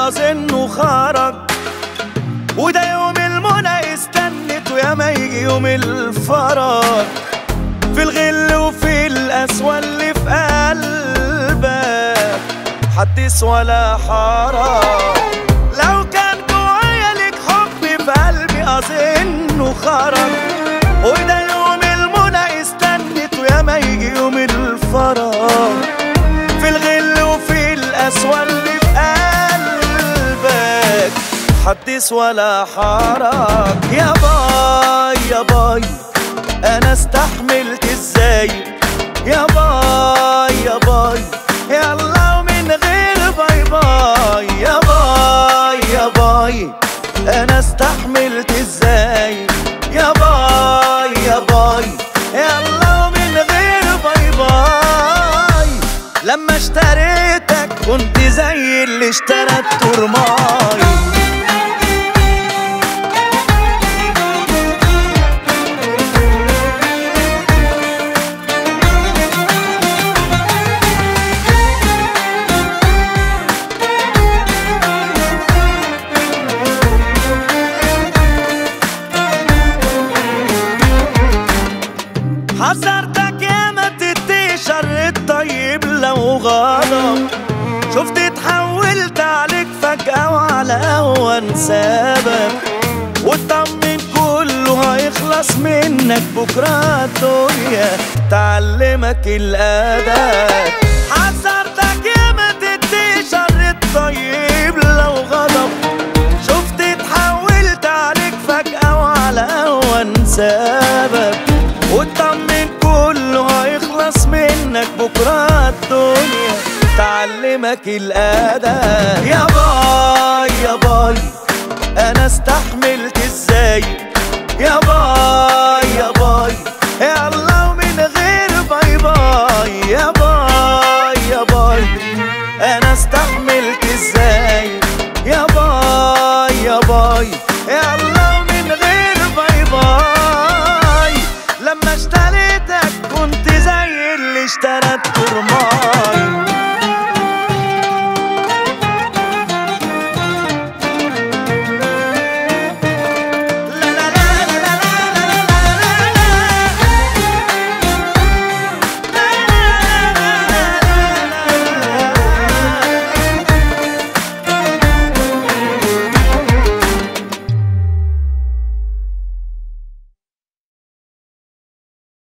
اظنه خرج وده يوم المنى استنت ويا ما يجي يوم الفرج في الغل وفي القسوة اللي في قلبك حدث ولا حرج لو كان جوايا لك حب في قلبي اظنه خرج وده يوم المنى استنت ويا ما يجي يوم الفرج في الغل وفي القسوة اللي في قلبك حدث ولا حرج يا باي يا باي انا استحملت ازاي يا باي يا باي يلا ومن غير باي باي يا باي يا باي انا استحملت ازاي يا باي يا باي يلا ومن غير باي باي لما اشتريتك كنت زي اللي اشترى الترماي حذرتك يا ما تدي شر الطيب لو غضب شفت اتحولت عليك فجأة وعلى أهون سبب واطمن كله هيخلص منك بكرة الدنيا تعلمك الأدب حذرتك يا ما تدي شر الطيب لو غضب شفت اتحولت عليك فجأة وعلى أهون سبب واطمن كله هيخلص منك بكرة الدنيا تعلمك الأدب يا باي يا باي أنا استحملت ازاي يا باي يا باي يلا ومن غير باي باي يا باي يا باي أنا استحملت ازاي يا باي يا باي يلا